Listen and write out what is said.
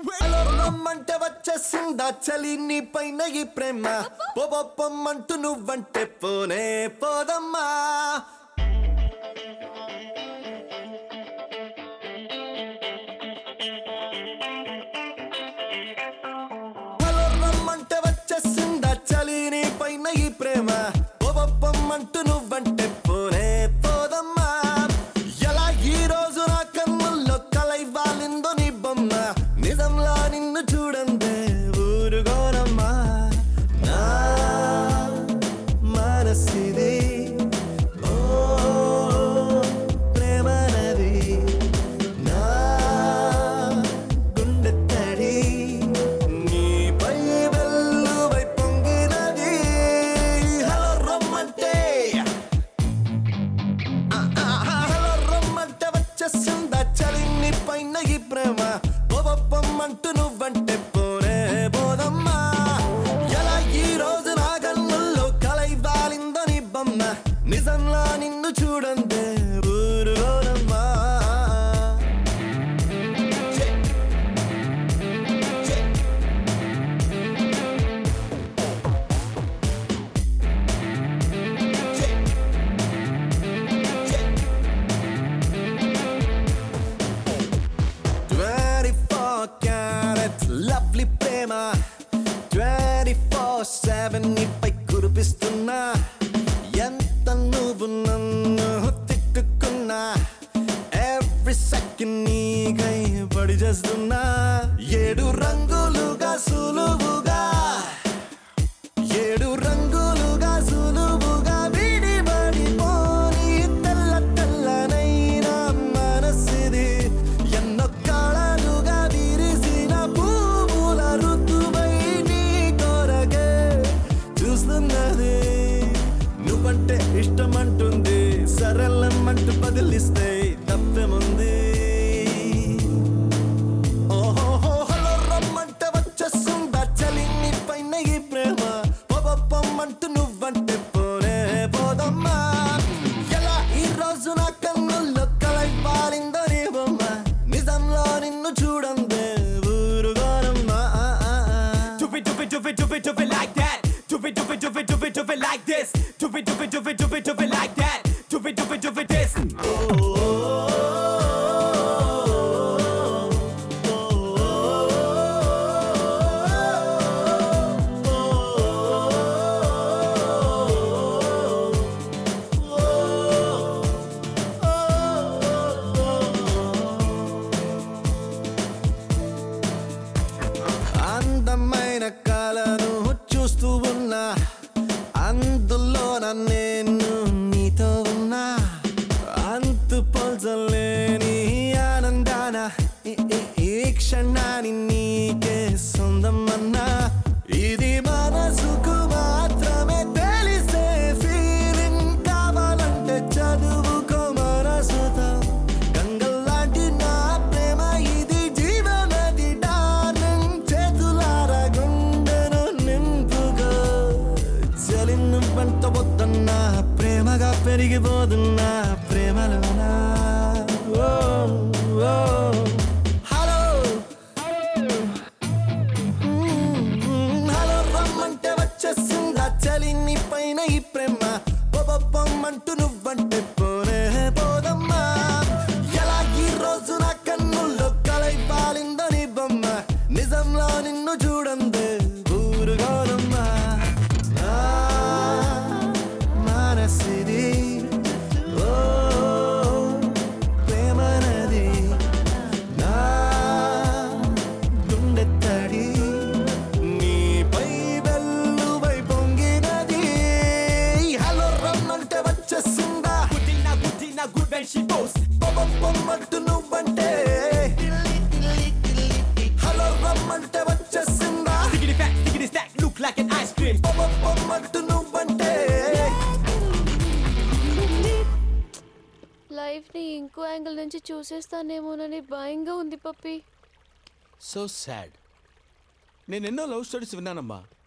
రమ్మంటే వచ్చేసిందా చలి నీ పైన ఈ ప్రేమ పొమ్మంటూ నువ్వంటే పోనే పోదమ్మా హలో రమ్మంటే వచ్చేసిందా చలి నీ పైన ఈ ప్రేమ పొమ్మంటూ నువ్వంటే పోనే పోదమ్మా ఎలా ఈ రోజు నా కన్నుల్లో కలై వాలిందో నీ బొమ్మ నిజంలా నిన్ను చూడందే ఊరుగోనమ్మా నా మనసిది ఓ ప్రేమ నది నా గుండె తడి నీపై వెల్లువై పొంగినది హలో రమ్మంటే హలో రమ్మంటే వచ్చేసిందా చలిని పైన ఈ ప్రేమ పొమ్మంటూ నువ్వంటే పోనే పోదమ్మా ఎలా ఈ రోజు నా కన్నుల్లో కలై వాలిందో నీ బొమ్మ నిజంలా నిన్ను చూడందే ఊరుగోనమ్మా Check. Check. Check. Check. 24 carat lovely ప్రేమ 24/7 నీపై కురిపిస్తున్నా ఎంత నువ్వు నన్ను తిట్టుకున్నా ఎవ్రీ సెకండ్ నీకై పడి చేస్తున్నా ఏడు రంగులుగా సులువుగా ఏడు రంగులుగా సులువుగా విడిపడిపోని తెల్ల తెల్లనైన మనసిది ఎన్నో కాళాలుగా విరిసిన పువ్వుల ఋతువై నీ కొరకే చూస్తున్నది నువ్వంటే ఇష్టమంటుంది సరళమంటూ బదిలిస్తే తప్పేముంది ఓహో హలో రమ్మంటే వచ్చేస్తుందా చలి నీ పైన ఈ ప్రేమ పొమ్మంటూ నువ్వంటే పోనే పోదమ్మా ఎలా ఈ రోజు నా కన్నుల్లో కలై పాలిందో నీ బొమ్మ నిజంలో నిన్ను చూడందే ఊరుగోనమ్మా Do it, do it, do it, do it, do it like that. Do it, do it, do it, do it, do it like this. Do it, do it, do it, do it, do it like that. Do it, do it, do it, this. అందమైన కళను చూస్తూ ఉన్నా అందులో నేను నీతో ఉన్నా అంతు పొందలేని ఆనందాన ఈ- ఈ- ఈ క్షణాన్ని నీకే సొందమన్నా ఇది మనసుకు మాత్రమే తెలిసే ఫీలింగ్ కావాలంటే చదువుకో మనసుతో గంగల్లాంటి నా ప్రేమ ఇది జీవనది డార్లింగ్ చేతులార గుండెను నింపుకో చలిను పంట వద్దన్నా ప్రేమగా పెరిగిపోతున్నా ప్రేమలోనా ఓ, ఓ. హలో మ్మ్, హలో రమ్మంటే వచ్చేసిందా చలి నీ పైన ఈ ప్రేమ పొమ్మంటూ నువ్వంటే పోనే పోదమ్మా ఎలా ఈ రోజు నా కన్నుల్లో కలై పాలిందో నీ బొమ్మ నిజంలో నిన్ను చూడందే ఊరుగోనమ్మా నా మనసిది ఓ ప్రేమ నది నా గుండె తడి నీపై వెల్లువై పొంగినది హలో రమ్మంటే వచ్చేసిందా Good in a good in a good when she boasts. పొమ్మంటూ నువ్వంటే హలో రమ్మంటే వచ్చేసిందా Stickity fat, stickity stack, look like an ice cream. పొమ్మంటూ నువ్వంటే లైఫ్ని ఇంకో యాంగిల్ నుంచి చూసేస్తానేమోనని భయంగా ఉంది పప్పి సో సాడ్ నేను ఎన్నో లవ్ స్టోరీస్ విన్నానమ్మా